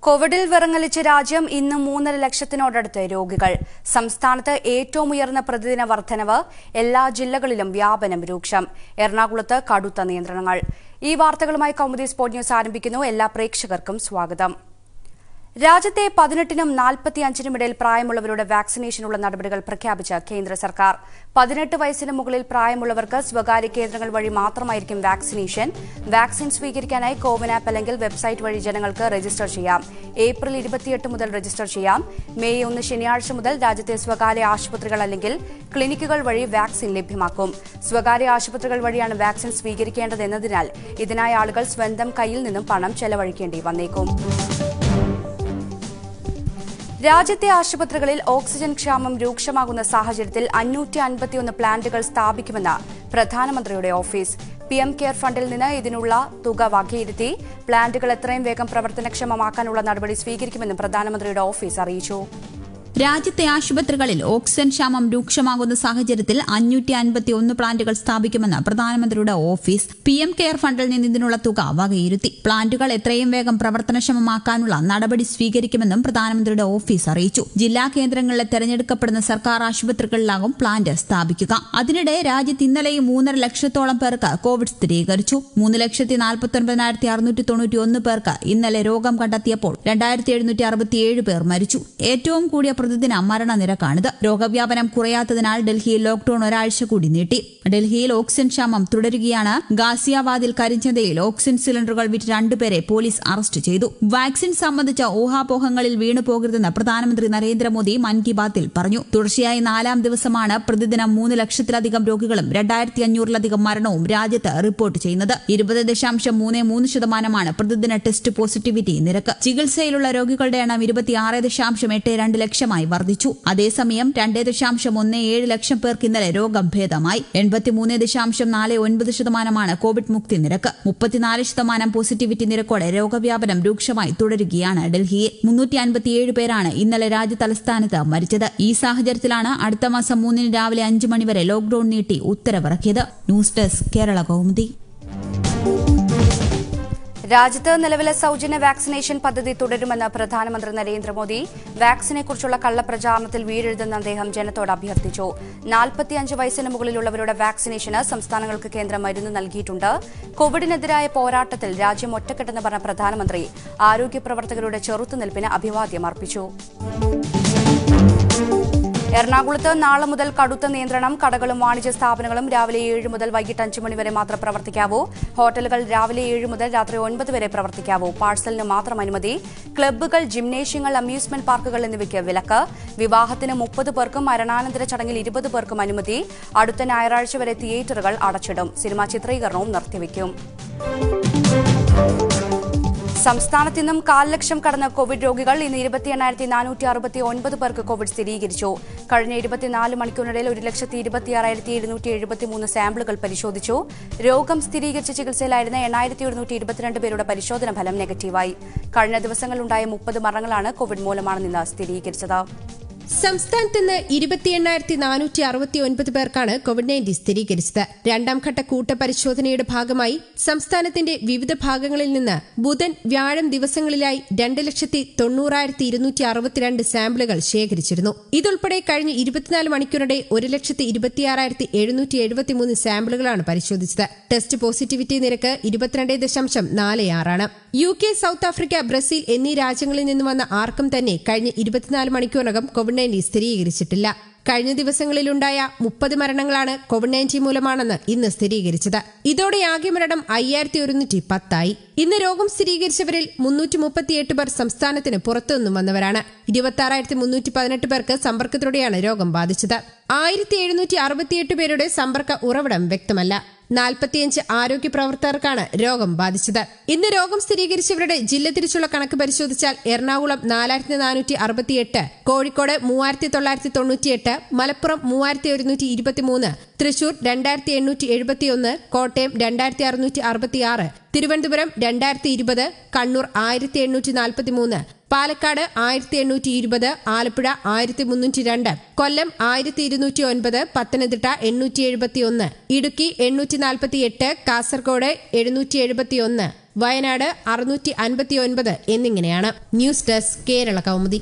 കോവിഡിൽ വിറങ്ങലിച്ച രാജ്യം ഇന്ന് മൂന്നര ലക്ഷത്തിനോടടുത്ത് രോഗികൾ സംസ്ഥാനത്ത് ഏറ്റവും ഉയർന്ന പ്രതിദിന വർധനവ് എല്ലാ ജില്ലകളിലും വ്യാപനം രൂക്ഷം എറണാകുളത്ത് കടുത്ത നിയന്ത്രണങ്ങൾ ഈ വാർത്തകളുമായി കൗമുദി സ്പോർട് ന്യൂസ് ആരംഭിക്കുന്നു എല്ലാ പ്രേക്ഷകർക്കും സ്വാഗതം രാജ്യത്തെ പതിനെട്ടിനും നാൽപ്പത്തിയഞ്ചിനും ഇടയിൽ പ്രായമുള്ളവരുടെ വാക്സിനേഷനുള്ള നടപടികൾ പ്രഖ്യാപിച്ച കേന്ദ്ര സർക്കാർ പതിനെട്ട് വയസ്സിന് മുകളിൽ പ്രായമുള്ളവർക്ക് സ്വകാര്യ കേന്ദ്രങ്ങൾ വഴി മാത്രമായിരിക്കും വാക്സിനേഷൻ വാക്സിൻ സ്വീകരിക്കാനായി കോവിൻ ആപ്പ് അല്ലെങ്കിൽ വെബ്സൈറ്റ് വഴി ജനങ്ങൾക്ക് രജിസ്റ്റർ ചെയ്യാം ഏപ്രിൽ ഇരുപത്തിയെട്ട് മുതൽ രജിസ്റ്റർ ചെയ്യാം മെയ് ഒന്ന് ശനിയാഴ്ച മുതൽ രാജ്യത്തെ സ്വകാര്യ ആശുപത്രികൾ അല്ലെങ്കിൽ ക്ലിനിക്കുകൾ വഴി വാക്സിൻ ലഭ്യമാക്കും സ്വകാര്യ ആശുപത്രികൾ വഴിയാണ് വാക്സിൻ സ്വീകരിക്കേണ്ടതെന്നതിനാൽ ഇതിനായി ആളുകൾ സ്വന്തം കയ്യിൽ നിന്നും പണം ചെലവഴിക്കേണ്ടി വന്നേക്കും രാജ്യത്തെ ആശുപത്രികളിൽ ഓക്സിജൻ ക്ഷാമം രൂക്ഷമാകുന്ന സാഹചര്യത്തിൽ അഞ്ഞൂറ്റി അൻപത്തിയൊന്ന് പ്ലാന്റുകൾ സ്ഥാപിക്കുമെന്ന് പ്രധാനമന്ത്രിയുടെ ഓഫീസ് പി എം കെയർ ഫണ്ടിൽ നിന്ന് ഇതിനുള്ള തുക വകയിരുത്തി പ്ലാന്റുകൾ എത്രയും വേഗം പ്രവർത്തനക്ഷമമാക്കാനുള്ള നടപടി സ്വീകരിക്കുമെന്നും പ്രധാനമന്ത്രിയുടെ ഓഫീസ് അറിയിച്ചു രാജ്യത്തെ ആശുപത്രികളിൽ ഓക്സിജൻ ക്ഷാമം രൂക്ഷമാകുന്ന സാഹചര്യത്തിൽ അഞ്ഞൂറ്റി അൻപത്തി ഒന്ന് പ്ലാന്റുകൾ സ്ഥാപിക്കുമെന്ന് പ്രധാനമന്ത്രിയുടെ ഓഫീസ് പി എം കെയർ ഫണ്ടിൽ നിന്ന് ഇതിനുള്ള തുക വകയിരുത്തി പ്ലാന്റുകൾ എത്രയും വേഗം പ്രവർത്തനക്ഷമമാക്കാനുള്ള നടപടി സ്വീകരിക്കുമെന്നും പ്രധാനമന്ത്രിയുടെ ഓഫീസ് അറിയിച്ചു ജില്ലാ കേന്ദ്രങ്ങളിലെ തെരഞ്ഞെടുക്കപ്പെടുന്ന സർക്കാർ ആശുപത്രികളിലാകും പ്ലാന്റ് സ്ഥാപിക്കുക അതിനിടെ രാജ്യത്ത് ഇന്നലെയും മൂന്നര ലക്ഷത്തോളം പേർക്ക് കോവിഡ് സ്ഥിരീകരിച്ചു മൂന്ന് ലക്ഷത്തി നാൽപ്പത്തി ഒൻപതിനായിരത്തി അറുന്നൂറ്റി തൊണ്ണൂറ്റി ഒന്ന് പേർക്ക് ഇന്നലെ രോഗം കണ്ടെത്തിയപ്പോൾ രണ്ടായിരത്തി എഴുന്നൂറ്റി അറുപത്തിയേഴ് പേർ മരിച്ചു ഏറ്റവും കൂടിയ പ്രതിദിന മരണനിരക്കാണിത് രോഗവ്യാപനം കുറയാത്തതിനാൽ ഡൽഹിയിൽ ലോക്ഡൌൺ ഒരാഴ്ച കൂടി നീട്ടി ഡൽഹിയിൽ ഓക്സിജൻ ക്ഷാമം തുടരുകയാണ് ഗാസിയാബാദിൽ കരിഞ്ചന്തയിൽ ഓക്സിജൻ സിലിണ്ടറുകൾ വിറ്റ് രണ്ടുപേരെ പോലീസ് അറസ്റ്റ് ചെയ്തു വാക്സിൻ സംബന്ധിച്ച ഊഹാപോഹങ്ങളിൽ വീണു പോകരുതെന്ന് പ്രധാനമന്ത്രി നരേന്ദ്രമോദി മൻ കി ബാത്തിൽ പറഞ്ഞു തുടർച്ചയായി നാലാം ദിവസമാണ് പ്രതിദിനം മൂന്ന് ലക്ഷത്തിലധികം രോഗികളും രണ്ടായിരത്തി അഞ്ഞൂറിലധികം മരണവും രാജ്യത്ത് റിപ്പോർട്ട് ചെയ്യുന്നത് ഇരുപത് ദശാംശം മൂന്ന് മൂന്ന് ശതമാനമാണ് പ്രതിദിന ടെസ്റ്റ് പോസിറ്റിവിറ്റി നിരക്ക് ചികിത്സയിലുള്ള രോഗികളുടെ എണ്ണം ഇരുപത്തിയാറ് ദശാംശം എട്ട് രണ്ട് ലക്ഷമായി വർദ്ധിച്ചു അതേസമയം രണ്ട് ദശാംശം ഒന്ന് ഏഴ് ലക്ഷം പേർക്ക് ഇന്നലെ രോഗം ഭേദമായി എൺപത്തിമൂന്ന് ദശാംശം നാല് ഒൻപത് ശതമാനമാണ് കോവിഡ് മുക്തി നിരക്ക് മുപ്പത്തിനാല് ശതമാനം പോസിറ്റിവിറ്റി നിരക്കോടെ രോഗവ്യാപനം രൂക്ഷമായി തുടരുകയാണ് ഡൽഹിയിൽ മുന്നൂറ്റി അൻപത്തിയേഴ് പേരാണ് ഇന്നലെ രാജ്യ തലസ്ഥാനത്ത് മരിച്ചത് ഈ സാഹചര്യത്തിലാണ് അടുത്ത മാസം മൂന്നിന് രാവിലെ അഞ്ച് മണിവരെ ലോക്ഡൌൺ നീട്ടി ഉത്തരവിറക്കിയത് ന്യൂസ് ഡെസ്ക് കേരള കൗമുദി രാജ്യത്ത് നിലവിലെ സൌജന്യ വാക്സിനേഷൻ പദ്ധതി തുടരുമെന്ന് പ്രധാനമന്ത്രി നരേന്ദ്രമോദി വാക്സിനെക്കുറിച്ചുള്ള കള്ളപ്രചാരണത്തിൽ വീഴരുതെന്ന് അദ്ദേഹം ജനത്തോട് അഭ്യർത്ഥിച്ചു നാൽപ്പത്തിയഞ്ച് വയസ്സിന് മുകളിലുള്ളവരുടെ വാക്സിനേഷന് സംസ്ഥാനങ്ങൾക്ക് കേന്ദ്രം മരുന്ന് നൽകിയിട്ടുണ്ട് കോവിഡിനെതിരായ പോരാട്ടത്തിൽ രാജ്യം ഒറ്റക്കെട്ടെന്ന് പറഞ്ഞ പ്രധാനമന്ത്രി ആരോഗ്യ പ്രവർത്തകരുടെ ചെറുത്തുനിൽപ്പിന് അഭിവാദ്യം അർപ്പിച്ചു എറണാകുളത്ത് നാളെ മുതൽ കടുത്ത നിയന്ത്രണം കടകളും വാണിജ്യ സ്ഥാപനങ്ങളും രാവിലെ ഏഴ് മുതൽ വൈകിട്ട് അഞ്ച് മണി വരെ മാത്രം പ്രവർത്തിക്കാവൂ ഹോട്ടലുകൾ രാവിലെ ഏഴ് മുതൽ രാത്രി ഒൻപത് വരെ പ്രവർത്തിക്കാവൂ പാഴ്സലിന് മാത്രം അനുമതി ക്ലബ്ബുകൾ ജിംനേഷ്യങ്ങൾ അമ്യൂസ്മെന്റ് പാർക്കുകൾ എന്നിവയ്ക്ക് വിലക്ക് വിവാഹത്തിന് മുപ്പത് പേർക്കും മരണാനന്തര ചടങ്ങിൽ ഇരുപത് പേർക്കും അനുമതി അടുത്ത ഞായറാഴ്ച വരെ തിയേറ്ററുകൾ അടച്ചിടും സിനിമാ ചിത്രീകരണവും നിർത്തിവെക്കും സംസ്ഥാനത്ത് ഇന്നും കാൽ ലക്ഷം കടന്ന കോവിഡ് രോഗികൾ ഇന്ന് ഇരുപത്തി എണ്ണായിരത്തി നാനൂറ്റി അറുപത്തി ഒൻപത് പേർക്ക് കോവിഡ് സ്ഥിരീകരിച്ചു കഴിഞ്ഞ ഇരുപത്തിനാല് മണിക്കൂറിനിടയിൽ ഒരു ലക്ഷത്തി ഇരുപത്തിയാറായിരത്തി എഴുന്നൂറ്റി എഴുപത്തിമൂന്ന് സാമ്പിളുകൾ പരിശോധിച്ചു രോഗം സ്ഥിരീകരിച്ച ചികിത്സയിലായിരുന്ന എണ്ണായിരത്തി ഒരുന്നൂറ്റി ഇരുപത്തിരണ്ട് പേരുടെ പരിശോധന ഫലം നെഗറ്റീവായി കഴിഞ്ഞ ദിവസങ്ങളിലുണ്ടായ മുപ്പത് മരണങ്ങളാണ് കോവിഡ് മൂലമാണെന്ന് സ്ഥിരീകരിച്ചത് സംസ്ഥാനത്ത് ഇന്ന് ഇരുപത്തി എണ്ണായിരത്തി നാനൂറ്റി അറുപത്തി ഒൻപത് പേർക്കാണ് കോവിഡ് നയൻറ്റീൻ സ്ഥിരീകരിച്ചത് രണ്ടാം ഘട്ട കൂട്ടപരിശോധനയുടെ ഭാഗമായി സംസ്ഥാനത്തിന്റെ വിവിധ ഭാഗങ്ങളിൽ നിന്ന് ബുധൻ വ്യാഴം ദിവസങ്ങളിലായി രണ്ട് ലക്ഷത്തി തൊണ്ണൂറായിരത്തി ഇരുന്നൂറ്റി അറുപത്തിരണ്ട് സാമ്പിളുകൾ ശേഖരിച്ചിരുന്നു ഇതുൾപ്പെടെ കഴിഞ്ഞ ഇരുപത്തിനാല് മണിക്കൂറിടെ ഒരു ലക്ഷത്തി ഇരുപത്തിയാറായിരത്തി എഴുന്നൂറ്റി എഴുപത്തിമൂന്ന് സാമ്പിളുകളാണ് പരിശോധിച്ചത് ടെസ്റ്റ് പോസിറ്റിവിറ്റി നിരക്ക് ഇരുപത്തിരണ്ട് ദശാംശം നാല് ആറാണ് U K South Africa Brazil എന്നീ രാജ്യങ്ങളിൽ നിന്ന് വന്ന ആർക്കും തന്നെ കഴിഞ്ഞ ഇരുപത്തിനാല് മണിക്കൂറിനകം കോവിഡ് നയൻറ്റീൻ സ്ഥിരീകരിച്ചിട്ടില്ല കഴിഞ്ഞ ദിവസങ്ങളിലുണ്ടായ മുപ്പത് മരണങ്ങളാണ് കോവിഡ് നയൻറ്റീൻ മൂലമാണെന്ന് ഇന്ന് സ്ഥിരീകരിച്ചത് ഇതോടെ ആകെ മരണം അയ്യായിരത്തി ഒരുന്നൂറ്റി പത്തായി ഇന്ന് രോഗം സ്ഥിരീകരിച്ചവരിൽ മുന്നൂറ്റി മുപ്പത്തിയെട്ട് പേർ സംസ്ഥാനത്തിന് പുറത്തുനിന്നും വന്നവരാണ് ഇരുപത്തി ആറായിരത്തി മുന്നൂറ്റി പതിനെട്ട് പേർക്ക് സമ്പർക്കത്തോടെയാണ് രോഗം ബാധിച്ചത് ആയിരത്തി എഴുന്നൂറ്റി അറുപത്തിയെട്ട് പേരുടെ സമ്പർക്ക ഉറവിടം വ്യക്തമല്ല നാൽപ്പത്തിയഞ്ച് ആരോഗ്യ പ്രവർത്തകർക്കാണ് രോഗം ബാധിച്ചത് ഇന്ന് രോഗം സ്ഥിരീകരിച്ചവരുടെ ജില്ല തിരിച്ചുള്ള കണക്ക് പരിശോധിച്ചാൽ എറണാകുളം നാലായിരത്തി നാനൂറ്റി അറുപത്തിയെട്ട് കോഴിക്കോട് മൂവായിരത്തി തൊള്ളായിരത്തി തൊണ്ണൂറ്റിയെട്ട് മലപ്പുറം മൂവായിരത്തി ഒരുന്നൂറ്റി ഇരുപത്തിമൂന്ന് തൃശൂർ രണ്ടായിരത്തി എണ്ണൂറ്റി എഴുപത്തിയൊന്ന് കോട്ടയം രണ്ടായിരത്തി അറുന്നൂറ്റി അറുപത്തിയാറ് തിരുവനന്തപുരം രണ്ടായിരത്തി ഇരുപത് കണ്ണൂർ ആയിരത്തി എണ്ണൂറ്റി നാൽപ്പത്തിമൂന്ന് പാലക്കാട് ആയിരത്തി എണ്ണൂറ്റി ഇരുപത് ആലപ്പുഴ ആയിരത്തി മുന്നൂറ്റി രണ്ട് കൊല്ലം ആയിരത്തി ഇരുന്നൂറ്റി ഒൻപത് പത്തനംതിട്ട എണ്ണൂറ്റി എഴുപത്തി ഒന്ന് ഇടുക്കി എണ്ണൂറ്റി നാൽപ്പത്തി എട്ട് കാസർഗോഡ് എഴുന്നൂറ്റി എഴുപത്തി ഒന്ന് വയനാട് അറുന്നൂറ്റി അൻപത്തിയൊൻപത് എന്നിങ്ങനെയാണ് ന്യൂസ് ഡെസ്ക് കേരള കൗമുദി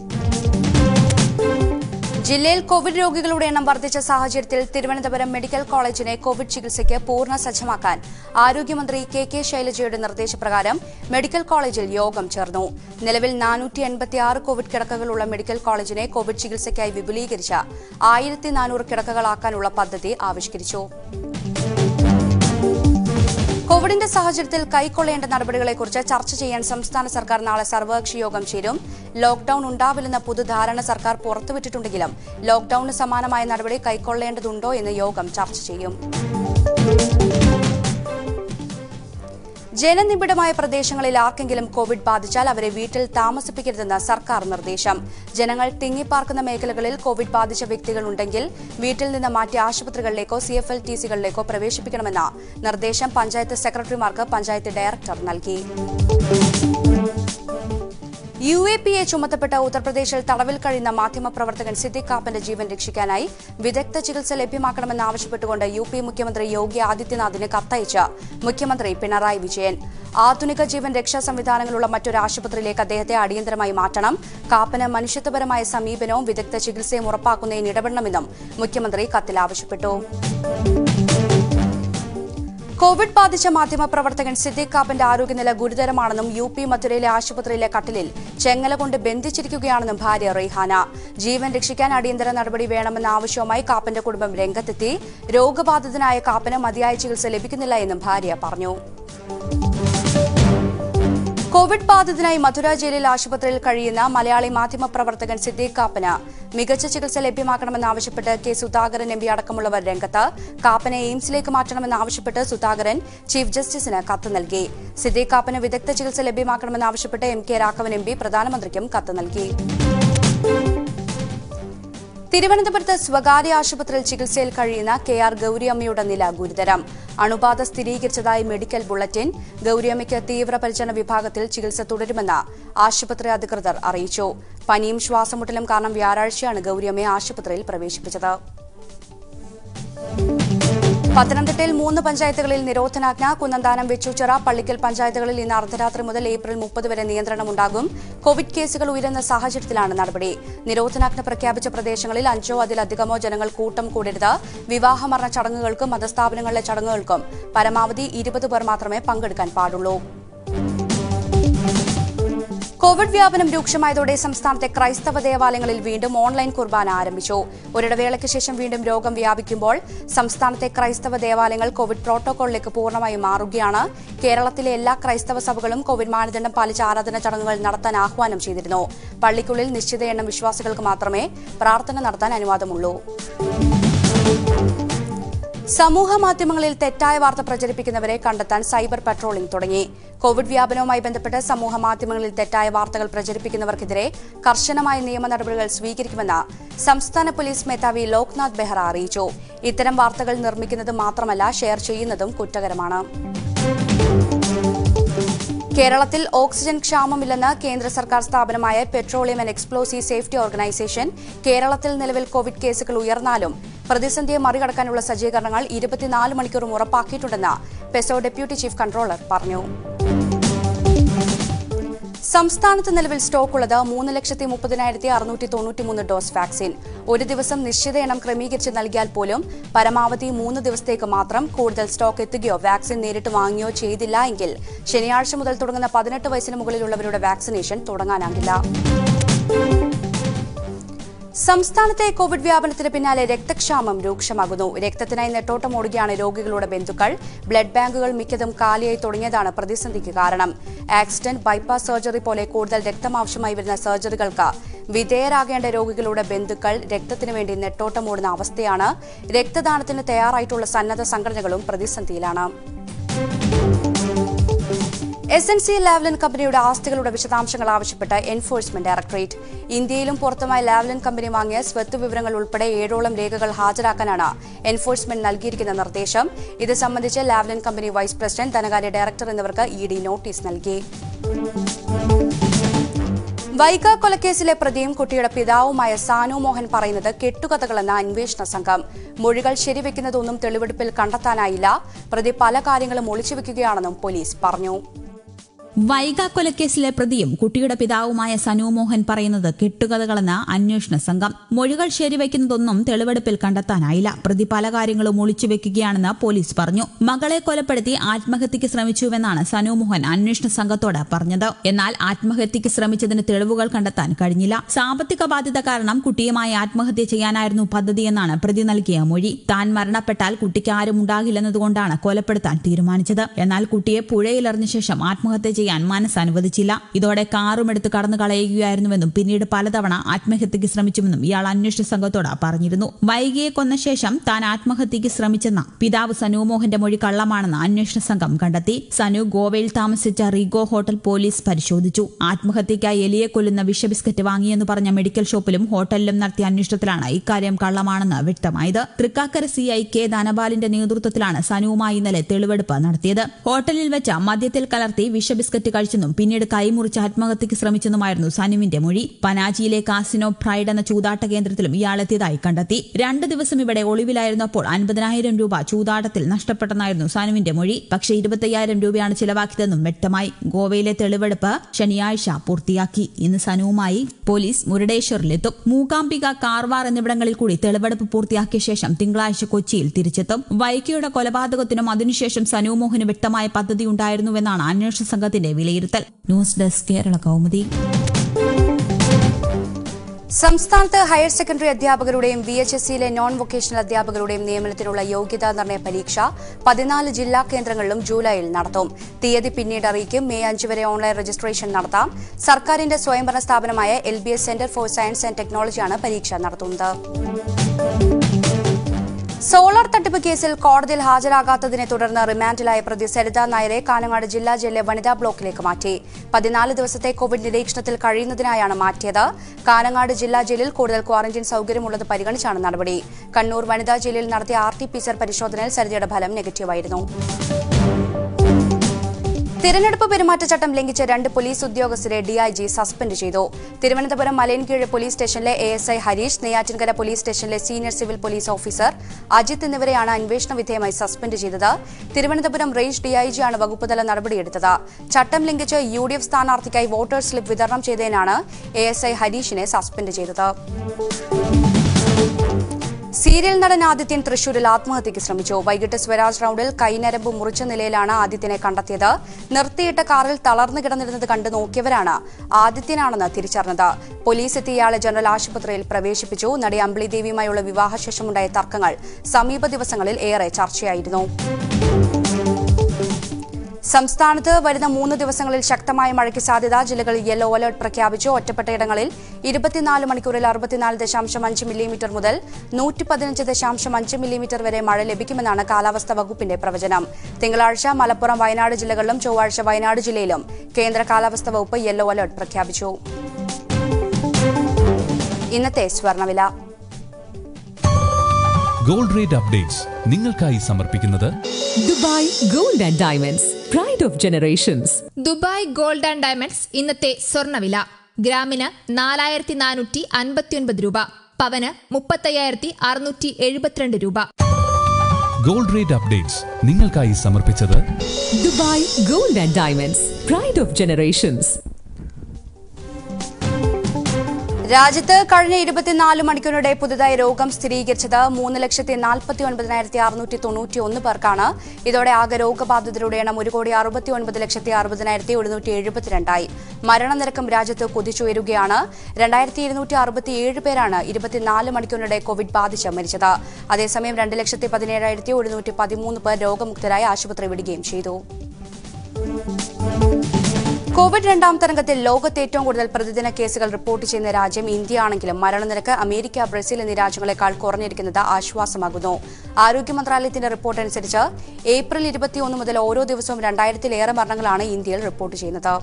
ജില്ലയിൽ കോവിഡ് രോഗികളുടെ എണ്ണം വർദ്ധിച്ച സാഹചര്യത്തിൽ തിരുവനന്തപുരം മെഡിക്കൽ കോളേജിനെ കോവിഡ് ചികിത്സയ്ക്ക് പൂർണ്ണ സജ്ജമാക്കാൻ ആരോഗ്യമന്ത്രി കെ കെ ശൈലജയുടെ നിർദ്ദേശപ്രകാരം മെഡിക്കൽ കോളേജിൽ യോഗം ചേർന്നു നിലവിൽ നാനൂറ്റി എൺപത്തിയാറ് കോവിഡ് കിടക്കകളുള്ള മെഡിക്കൽ കോളേജിനെ കോവിഡ് ചികിത്സയ്ക്കായി വിപുലീകരിച്ച ആയിരത്തി നാനൂറ് കിടക്കകളാക്കാനുള്ള പദ്ധതി ആവിഷ്കരിച്ചു കോവിഡിന്റെ സാഹചര്യത്തിൽ കൈക്കൊള്ളേണ്ട നടപടികളെക്കുറിച്ച് ചർച്ച ചെയ്യാൻ സംസ്ഥാന സർക്കാർ നാളെ സർവകക്ഷി യോഗം ചേരും ലോക്ഡൌൺ ഉണ്ടാവില്ലെന്ന പൊതുധാരണ സർക്കാർ പുറത്തുവിട്ടിട്ടുണ്ടെങ്കിലും ലോക്ഡൌണിന് സമാനമായ നടപടി കൈക്കൊള്ളേണ്ടതുണ്ടോ എന്ന് യോഗം ചർച്ച ചെയ്യും ജനനിബിഡമായ പ്രദേശങ്ങളിൽ ആർക്കെങ്കിലും കോവിഡ് ബാധിച്ചാൽ അവരെ വീട്ടിൽ താമസിപ്പിക്കരുതെന്ന് സർക്കാർ നിർദ്ദേശം ജനങ്ങൾ തിങ്ങിപ്പാർക്കുന്ന മേഖലകളിൽ കോവിഡ് ബാധിച്ച വ്യക്തികൾ ഉണ്ടെങ്കിൽ വീട്ടിൽ നിന്ന് മാറ്റി ആശുപത്രികളിലേക്കോ സി എഫ് എൽ ടി സികളിലേക്കോ പ്രവേശിപ്പിക്കണമെന്ന നിർദ്ദേശം പഞ്ചായത്ത് സെക്രട്ടറിമാർക്ക് പഞ്ചായത്ത് ഡയറക്ടർ നൽകി യു എ പി എ ചുമത്തപ്പെട്ട ഉത്തർപ്രദേശിൽ തടവിൽ കഴിയുന്ന മാധ്യമപ്രവർത്തകൻ സിദ്ദിഖ് കാപ്പന്റെ ജീവൻ രക്ഷിക്കാനായി വിദഗ്ധ ചികിത്സ ലഭ്യമാക്കണമെന്നാവശ്യപ്പെട്ടുകൊണ്ട് യു പി മുഖ്യമന്ത്രി യോഗി ആദിത്യനാഥിന് കത്തയച്ച് മുഖ്യമന്ത്രി പിണറായി വിജയൻ ആധുനിക ജീവൻ രക്ഷാ സംവിധാനങ്ങളുള്ള മറ്റൊരു ആശുപത്രിയിലേക്ക് അദ്ദേഹത്തെ അടിയന്തരമായി മാറ്റണം കാപ്പന് മനുഷ്യത്വപരമായ സമീപനവും വിദഗ്ധ ചികിത്സയും ഉറപ്പാക്കുന്നതിന് ഇടപെടണമെന്നും മുഖ്യമന്ത്രി കത്തിൽ ആവശ്യപ്പെട്ടു കോവിഡ് ബാധിച്ച മാധ്യമപ്രവർത്തകൻ സിദ്ദിഖ് കാപ്പന്റെ ആരോഗ്യനില ഗുരുതരമാണെന്നും യു പി മധുരയിലെ ആശുപത്രിയിലെ കട്ടിലിൽ ചെങ്ങല കൊണ്ട് ബന്ധിച്ചിരിക്കുകയാണെന്നും ഭാര്യ റെയ്ഹാന ജീവൻ രക്ഷിക്കാൻ അടിയന്തര നടപടി വേണമെന്ന ആവശ്യവുമായി കാപ്പന്റെ കുടുംബം രംഗത്തെത്തി രോഗബാധിതനായ കാപ്പന് മതിയായ ചികിത്സ ലഭിക്കുന്നില്ല എന്നും ഭാര്യ പറഞ്ഞു കോവിഡ് ബാധിതനായി മധുര ജയിലിൽ ആശുപത്രിയിൽ കഴിയുന്ന മലയാളി മാധ്യമപ്രവർത്തകൻ സിദ്ദീഖ് കാപ്പന് മികച്ച ചികിത്സ ലഭ്യമാക്കണമെന്നാവശ്യപ്പെട്ട് കെ സുധാകരൻ എം പി അടക്കമുള്ളവർ രംഗത്ത് കാപ്പനെ എയിംസിലേക്ക് മാറ്റണമെന്നാവശ്യപ്പെട്ട് സുധാകരൻ ചീഫ് ജസ്റ്റിസിന് കത്ത് നൽകി സിദ്ദീഖ് കാപ്പന് വിദഗ്ധ ചികിത്സ ലഭ്യമാക്കണമെന്നാവശ്യപ്പെട്ട് M K Raghavan M P പ്രധാനമന്ത്രിക്കും കത്ത് നൽകി തിരുവനന്തപുരത്ത് സ്വകാര്യ ആശുപത്രിയിൽ ചികിത്സയിൽ കഴിയുന്ന കെ ആർ ഗൌരിയമ്മയുടെ നില ഗുരുതരം അണുബാധ സ്ഥിരീകരിച്ചതായി മെഡിക്കൽ ബുള്ളറ്റിൻ ഗൌരിയമ്മയ്ക്ക് തീവ്രപരിചരണ വിഭാഗത്തിൽ ചികിത്സ തുടരുമെന്ന് ആശുപത്രി അധികൃതർ അറിയിച്ചു പനിയും ശ്വാസമുട്ടലും കാരണം വ്യാഴാഴ്ചയാണ് ഗൌരിയമ്മയെ ആശുപത്രിയിൽ പ്രവേശിപ്പിച്ചത് പത്തനംതിട്ടയിൽ മൂന്ന് പഞ്ചായത്തുകളിൽ നിരോധനാജ്ഞ കുന്നന്താനം വെച്ചൂച്ചിറ പള്ളിക്കൽ പഞ്ചായത്തുകളിൽ ഇന്ന് അർദ്ധരാത്രി മുതൽ ഏപ്രിൽ മുപ്പത് വരെ നിയന്ത്രണമുണ്ടാകും കോവിഡ് കേസുകൾ ഉയരുന്ന സാഹചര്യത്തിലാണ് നടപടി നിരോധനാജ്ഞ പ്രഖ്യാപിച്ച പ്രദേശങ്ങളിൽ അഞ്ചോ അതിലധികമോ ജനങ്ങൾ കൂട്ടം കൂടരുത് വിവാഹമരണ ചടങ്ങുകൾക്കും മതസ്ഥാപനങ്ങളിലെ ചടങ്ങുകൾക്കും പരമാവധി ഇരുപത് പേർ മാത്രമേ പങ്കെടുക്കാൻ പാടുള്ളൂ കോവിഡ് വ്യാപനം രൂക്ഷമായതോടെ സംസ്ഥാനത്തെ ക്രൈസ്തവ ദേവാലയങ്ങളിൽ വീണ്ടും ഓൺലൈൻ കുർബാന ആരംഭിച്ചു ഒരിടവേളയ്ക്ക് ശേഷം വീണ്ടും രോഗം വ്യാപിക്കുമ്പോൾ സംസ്ഥാനത്തെ ക്രൈസ്തവ ദേവാലയങ്ങൾ കോവിഡ് പ്രോട്ടോകോളിലേക്ക് പൂർണ്ണമായും മാറുകയാണ് കേരളത്തിലെ എല്ലാ ക്രൈസ്തവ സഭകളും കോവിഡ് മാനദണ്ഡം പാലിച്ച് ആരാധന ചടങ്ങുകൾ നടത്താൻ ആഹ്വാനം ചെയ്തിരുന്നു പള്ളിക്കുള്ളിൽ നിശ്ചിത എണ്ണം വിശ്വാസികൾക്ക് മാത്രമേ പ്രാർത്ഥന നടത്താൻ അനുവാദമുള്ളൂ സമൂഹ മാധ്യമങ്ങളിൽ തെറ്റായ വാർത്ത പ്രചരിപ്പിക്കുന്നവരെ കണ്ടെത്താൻ സൈബർ പട്രോളിംഗ് തുടങ്ങി കോവിഡ് വ്യാപനവുമായി ബന്ധപ്പെട്ട് സമൂഹ മാധ്യമങ്ങളിൽ തെറ്റായ വാർത്തകൾ പ്രചരിപ്പിക്കുന്നവർക്കെതിരെ കർശനമായ നിയമ നടപടികൾ സ്വീകരിക്കുമെന്ന് സംസ്ഥാന പോലീസ് മേധാവി ലോക്നാഥ് ബെഹ്റ അറിയിച്ചു ഇത്തരം വാർത്തകൾ നിർമ്മിക്കുന്നത് മാത്രമല്ല ഷെയർ ചെയ്യുന്നതും കുറ്റകരമാണ് കേരളത്തിൽ ഓക്സിജൻ ക്ഷാമമില്ലെന്ന് കേന്ദ്ര സർക്കാർ സ്ഥാപനമായ petroleum and explosive safety organisation കേരളത്തിൽ നിലവിൽ കോവിഡ് കേസുകൾ ഉയർന്നാലും പ്രതിസന്ധിയെ മറികടക്കാനുള്ള സജ്ജീകരണങ്ങൾ ഇരുപത്തിനാല് മണിക്കൂറും ഉറപ്പാക്കിയിട്ടുണ്ടെന്ന് പെസോ ഡെപ്യൂട്ടി ചീഫ് കൺട്രോളർ പറഞ്ഞു സംസ്ഥാനത്ത് നിലവിൽ സ്റ്റോക്കുള്ളത് മൂന്ന് ലക്ഷത്തി മുപ്പതിനായിരത്തി അറുന്നൂറ്റി തൊണ്ണൂറ്റിമൂന്ന് ഡോസ് വാക്സിൻ ഒരു ദിവസം നിശ്ചിത എണ്ണം ക്രമീകരിച്ച് നൽകിയാൽ പോലും പരമാവധി മൂന്ന് ദിവസത്തേക്ക് മാത്രം കൂടുതൽ സ്റ്റോക്ക് എത്തുകയോ വാക്സിൻ നേരിട്ട് വാങ്ങിയോ ചെയ്തില്ല എങ്കിൽ ശനിയാഴ്ച മുതൽ തുടങ്ങുന്ന പതിനെട്ട് വയസ്സിന് മുകളിലുള്ളവരുടെ വാക്സിനേഷൻ തുടങ്ങാനാകില്ല സംസ്ഥാനത്തെ കോവിഡ് വ്യാപനത്തിന് പിന്നാലെ രക്തക്ഷാമം രൂക്ഷമാകുന്നു രക്തത്തിനായി നെട്ടോട്ടം ഓടുകയാണ് രോഗികളുടെ ബന്ധുക്കൾ ബ്ലഡ് ബാങ്കുകൾ മിക്കതും കാലിയായി തുടങ്ങിയതാണ് പ്രതിസന്ധിക്ക് കാരണം ആക്സിഡന്റ് ബൈപ്പാസ് സർജറി പോലെ കൂടുതൽ രക്തം ആവശ്യമായി വരുന്ന സർജറികൾക്ക് വിധേയരാകേണ്ട രോഗികളുടെ ബന്ധുക്കൾ രക്തത്തിനു വേണ്ടി നെട്ടോട്ടം ഓടുന്ന അവസ്ഥയാണ് രക്തദാനത്തിന് തയ്യാറായിട്ടുള്ള സന്നദ്ധ സംഘടനകളും പ്രതിസന്ധിയിലാണ് എസ് എൻ സി ലാവ്ലിൻ കമ്പനിയുടെ ആസ്തികളുടെ വിശദാംശങ്ങൾ ആവശ്യപ്പെട്ട് എൻഫോഴ്സ്മെന്റ് ഡയറക്ടറേറ്റ് ഇന്ത്യയിലും പുറത്തുമായി ലാവ്ലിൻ കമ്പനി വാങ്ങിയ സ്വത്ത് വിവരങ്ങൾ ഉൾപ്പെടെ ഏഴോളം രേഖകൾ ഹാജരാക്കാനാണ് എൻഫോഴ്സ്മെന്റ് നൽകിയിരിക്കുന്ന നിർദ്ദേശം ഇത് സംബന്ധിച്ച് ലാവ്ലിൻ കമ്പനി വൈസ് പ്രസിഡന്റ് ധനകാര്യ ഡയറക്ടർ എന്നിവർക്ക് ഇ ഡി നോട്ടീസ് നൽകി വൈഗ കൊലക്കേസിലെ പ്രതിയും കുട്ടിയുടെ പിതാവുമായ സാനു മോഹൻ പറയുന്നത് കെട്ടുകഥകളെന്ന അന്വേഷണ സംഘം മൊഴികൾ ശരിവെക്കുന്നതൊന്നും തെളിവെടുപ്പിൽ കണ്ടെത്താനായില്ല പ്രതി പല കാര്യങ്ങളും ഒളിച്ചുവെക്കുകയാണെന്നും പോലീസ് പറഞ്ഞു വൈഗ കൊലക്കേസിലെ പ്രതിയും കുട്ടിയുടെ പിതാവുമായ സനു മോഹൻ പറയുന്നത് കെട്ടുകഥകളെന്ന് അന്വേഷണ സംഘം മൊഴികൾ ശരിവയ്ക്കുന്നതൊന്നും തെളിവെടുപ്പിൽ കണ്ടെത്താനായില്ല പ്രതി പല കാര്യങ്ങളും ഒളിച്ചുവെക്കുകയാണെന്ന് പോലീസ് പറഞ്ഞു മകളെ കൊലപ്പെടുത്തി ആത്മഹത്യക്ക് ശ്രമിച്ചുവെന്നാണ് സനു മോഹൻ അന്വേഷണ സംഘത്തോട് പറഞ്ഞത് എന്നാൽ ആത്മഹത്യക്ക് ശ്രമിച്ചതിന് തെളിവുകൾ കണ്ടെത്താൻ കഴിഞ്ഞില്ല സാമ്പത്തിക ബാധ്യത കാരണം കുട്ടിയുമായി ആത്മഹത്യ ചെയ്യാനായിരുന്നു പദ്ധതിയെന്നാണ് പ്രതി നൽകിയ മൊഴി താൻ മരണപ്പെട്ടാൽ കുട്ടിക്ക് ആരും ഉണ്ടാകില്ലെന്നതുകൊണ്ടാണ് കൊലപ്പെടുത്താൻ തീരുമാനിച്ചത് എന്നാൽ കുട്ടിയെ പുഴയിലെറിഞ്ഞ ശേഷം ആത്മഹത്യ ചെയ്യാൻ മനസ്സ് അനുവദിച്ചില്ല ഇതോടെ കാറും എടുത്ത് കടന്നു കളയുകയായിരുന്നുവെന്നും പിന്നീട് പലതവണ ആത്മഹത്യക്ക് ശ്രമിച്ചുവെന്നും ഇയാൾ അന്വേഷണ സംഘത്തോട് പറഞ്ഞിരുന്നു വൈകിയെ കൊന്ന ശേഷം താൻ ആത്മഹത്യക്ക് ശ്രമിച്ചെന്ന പിതാവ് സനു മോഹന്റെ മൊഴി കള്ളമാണെന്ന് അന്വേഷണ സംഘം കണ്ടെത്തി സനു ഗോവയിൽ താമസിച്ച റിഗോ ഹോട്ടൽ പോലീസ് പരിശോധിച്ചു ആത്മഹത്യയ്ക്കായി എലിയെ കൊല്ലുന്ന വിഷബിസ്കറ്റ് വാങ്ങിയെന്ന് പറഞ്ഞ മെഡിക്കൽ ഷോപ്പിലും ഹോട്ടലിലും നടത്തിയ അന്വേഷണത്തിലാണ് ഇക്കാര്യം കള്ളമാണെന്ന് വ്യക്തമായത് തൃക്കാക്കര സിഐ കെ ധനപാലിന്റെ നേതൃത്വത്തിലാണ് സനുവുമായി ഇന്നലെ തെളിവെടുപ്പ് നടത്തിയത് ഹോട്ടലിൽ വെച്ച മദ്യത്തിൽ കലർത്തി വിഷബിസ്കറ്റ് കഴിച്ചെന്നും പിന്നീട് കൈമുറിച്ച് ആത്മഹത്യക്ക് ശ്രമിച്ചെന്നുമായിരുന്നു സനുവിന്റെ മൊഴി പനാജിയിലെ കാസിനോ പ്രൈഡ് എന്ന ചൂതാട്ട കേന്ദ്രത്തിലും ഇയാളെത്തിയതായി കണ്ടെത്തി രണ്ട് ദിവസം ഇവിടെ ഒളിവിലായിരുന്നപ്പോൾ അൻപതിനായിരം രൂപ ചൂതാട്ടത്തിൽ നഷ്ടപ്പെട്ടെന്നായിരുന്നു സനുവിന്റെ മൊഴി പക്ഷേ ഇരുപത്തയ്യായിരം രൂപയാണ് ചിലവാക്കിയതെന്നും വ്യക്തമായി ഗോവയിലെ തെളിവെടുപ്പ് ശനിയാഴ്ച പൂർത്തിയാക്കി ഇന്ന് സനുവുമായി പോലീസ് മുരടേശ്വറിലെത്തും മൂകാംബിക കാർവാർ എന്നിവിടങ്ങളിൽ കൂടി തെളിവെടുപ്പ് പൂർത്തിയാക്കിയ ശേഷം തിങ്കളാഴ്ച കൊച്ചിയിൽ തിരിച്ചെത്തും വൈക്കിയുടെ കൊലപാതകത്തിനും അതിനുശേഷം സനു മോഹന് വ്യക്തമായ പദ്ധതി ഉണ്ടായിരുന്നുവെന്നാണ് അന്വേഷണ സംഘത്തിന്റെ വിലയിരുത്തൽ ന്യൂസ് ഡെസ്ക് കേരള കൗമുദി സംസ്ഥാനത്ത് ഹയർ സെക്കൻഡറി അധ്യാപകരുടെയും വി എച്ച് എസ് സിയിലെ നോൺ വൊക്കേഷണൽ അധ്യാപകരുടെയും നിയമനത്തിനുള്ള യോഗ്യതാ നിർണയ പരീക്ഷ പതിനാല് ജില്ലാ കേന്ദ്രങ്ങളിലും ജൂലൈയിൽ നടത്തും തീയതി പിന്നീട് അറിയിക്കും മെയ് അഞ്ച് വരെ ഓൺലൈൻ രജിസ്ട്രേഷൻ നടത്താം സർക്കാരിന്റെ സ്വയംഭരണ സ്ഥാപനമായ L B S centre for science and ടെക്നോളജിയാണ് പരീക്ഷ നടത്തുന്നത് സോളാർ തട്ടിപ്പ് കേസിൽ കോടതിയിൽ ഹാജരാകാത്തതിനെ തുടർന്ന് റിമാൻഡിലായ പ്രതി സരിത നായരെ കാനങ്ങാട് ജില്ലാ ജയിലിലെ വനിതാ ബ്ലോക്കിലേക്ക് മാറ്റി പതിനാല് ദിവസത്തെ കോവിഡ് നിരീക്ഷണത്തിൽ കഴിയുന്നതിനായാണ് മാറ്റിയത് കാനങ്ങാട് ജില്ലാ ജയിലിൽ കൂടുതൽ ക്വാറന്റൈൻ സൌകര്യമുള്ളത് പരിഗണിച്ചാണ് നടപടി കണ്ണൂർ വനിതാ ജയിലിൽ നടത്തിയ ആർ ടി പി സർ പരിശോധനയിൽ സരിതയുടെ ഫലം നെഗറ്റീവായിരുന്നു തിരഞ്ഞെടുപ്പ് പെരുമാറ്റച്ചട്ടം ലംഘിച്ച രണ്ട് പോലീസ് ഉദ്യോഗസ്ഥരെ ഡിഐജി സസ്പെൻഡ് ചെയ്തു തിരുവനന്തപുരം മലയൻകീഴ് പോലീസ് സ്റ്റേഷനിലെ A S I Harish Neyyattinkara police സ്റ്റേഷനിലെ senior civil police officer Ajith എന്നിവരെയാണ് അന്വേഷണ വിധേയമായി സസ്പെൻഡ് ചെയ്തത് തിരുവനന്തപുരം റേഞ്ച് ഡിഐജിയാണ് വകുപ്പുതല നടപടിയെടുത്തത് ചട്ടം ലംഘിച്ച് യു ഡി എഫ് സ്ഥാനാർത്ഥിക്കായി വോട്ടേഴ്സ് സ്ലിപ്പ് വിതരണം ചെയ്തതിനാണ് എ എസ് ഐ ഹരീഷിനെ സസ്പെൻഡ് ചെയ്തത് സീരിയൽ നടൻ ആദിത്യൻ തൃശൂരിൽ ആത്മഹത്യയ്ക്ക് ശ്രമിച്ചു വൈകിട്ട് സ്വരാജ് റൌണ്ടിൽ കൈനരമ്പ് മുറിച്ച നിലയിലാണ് ആദിത്യനെ കണ്ടെത്തിയത് നിർത്തിയിട്ട കാറിൽ തളർന്നു കിടന്നിരുന്നത് കണ്ടു നോക്കിയവരാണ് ആദിത്യനാണെന്ന് തിരിച്ചറിഞ്ഞത് പോലീസ് എത്തി ഇയാളെ ജനറൽ ആശുപത്രിയിൽ പ്രവേശിപ്പിച്ചു നടി അമ്പിളി ദേവിയുമായുള്ള വിവാഹശേഷമുണ്ടായ തർക്കങ്ങൾ സമീപ ദിവസങ്ങളിൽ ഏറെ ചർച്ചയായിരുന്നു സംസ്ഥാനത്ത് വരുന്ന മൂന്ന് ദിവസങ്ങളിൽ ശക്തമായ മഴയ്ക്ക് സാധ്യത ജില്ലകളിൽ യെല്ലോ അലർട്ട് പ്രഖ്യാപിച്ചു ഒറ്റപ്പെട്ടയിടങ്ങളിൽ ഇരുപത്തിനാല് മണിക്കൂറിൽ അറുപത്തിനാല് ദശാംശം അഞ്ച് മില്ലിമീറ്റർ മുതൽ നൂറ്റി പതിനഞ്ച് ദശാംശം അഞ്ച് മില്ലിമീറ്റർ വരെ മഴ ലഭിക്കുമെന്നാണ് കാലാവസ്ഥാ വകുപ്പിന്റെ പ്രവചനം തിങ്കളാഴ്ച മലപ്പുറം വയനാട് ജില്ലകളിലും ചൊവ്വാഴ്ച വയനാട് ജില്ലയിലും കേന്ദ്ര കാലാവസ്ഥാ വകുപ്പ് യെല്ലോ അലർട്ട് പ്രഖ്യാപിച്ചു ഇന്നത്തെ സ്വർണ്ണവില ഗോൾഡ് റേറ്റ് അപ്ഡേറ്റ്സ് നിങ്ങൾക്കായി സമർപ്പിക്കുന്നത് Dubai gold and diamonds pride of generations Dubai gold and diamonds ഇന്നത്തെ സ്വർണ്ണവില ഗ്രാമിന് നാലായിരത്തി നാനൂറ്റി അൻപത്തിയൊൻപത് രൂപ പവന് മുപ്പത്തയ്യായിരത്തി അറുന്നൂറ്റി എഴുപത്തിരണ്ട് രൂപ ഗോൾഡ് റേറ്റ് അപ്ഡേറ്റ്സ് നിങ്ങൾക്കായി സമർപ്പിച്ചത് Dubai gold and diamonds pride of generations രാജ്യത്ത് കഴിഞ്ഞ ഇരുപത്തിനാല് മണിക്കൂറിനിടെ പുതുതായി രോഗം സ്ഥിരീകരിച്ചത് മൂന്ന് ലക്ഷത്തി നാൽപ്പത്തി ഒൻപതിനായിരത്തി അറുന്നൂറ്റി തൊണ്ണൂറ്റി ഒന്ന് പേർക്കാണ് ഇതോടെ ആകെ രോഗബാധിതരുടെ എണ്ണം ഒരു കോടി അറുപത്തി ഒൻപത് ലക്ഷത്തി അറുപതിനായിരത്തി ഒരുന്നൂറ്റി എഴുപത്തിരണ്ടായി മരണനിരക്കും രാജ്യത്ത് കുതിച്ചുയരുകയാണ് രണ്ടായിരത്തി ഇരുന്നൂറ്റി അറുപത്തിയേഴ് പേരാണ് ഇരുപത്തിനാല് മണിക്കൂറിനിടെ കോവിഡ് ബാധിച്ച് മരിച്ചത് അതേസമയം രണ്ട് ലക്ഷത്തി പതിനേഴായിരത്തി ഒരുന്നൂറ്റി പതിമൂന്ന് പേർ രോഗമുക്തരായി ആശുപത്രി വിടുകയും ചെയ്തു കോവിഡ് രണ്ടാം തരംഗത്തിൽ ലോകത്ത് ഏറ്റവും കൂടുതൽ പ്രതിദിന കേസുകൾ റിപ്പോർട്ട് ചെയ്യുന്ന രാജ്യം ഇന്ത്യയാണെങ്കിലും മരണനിരക്ക് അമേരിക്ക ബ്രസീൽ എന്നീ രാജ്യങ്ങളെക്കാൾ കുറഞ്ഞിരിക്കുന്നത് ആശ്വാസമാകുന്നു ആരോഗ്യ മന്ത്രാലയത്തിന്റെ റിപ്പോർട്ട് അനുസരിച്ച് ഏപ്രിൽ ഇരുപത്തിയൊന്ന് മുതൽ ഓരോ ദിവസവും രണ്ടായിരത്തിലേറെ മരണങ്ങളാണ് ഇന്ത്യയിൽ റിപ്പോർട്ട് ചെയ്യുന്നത്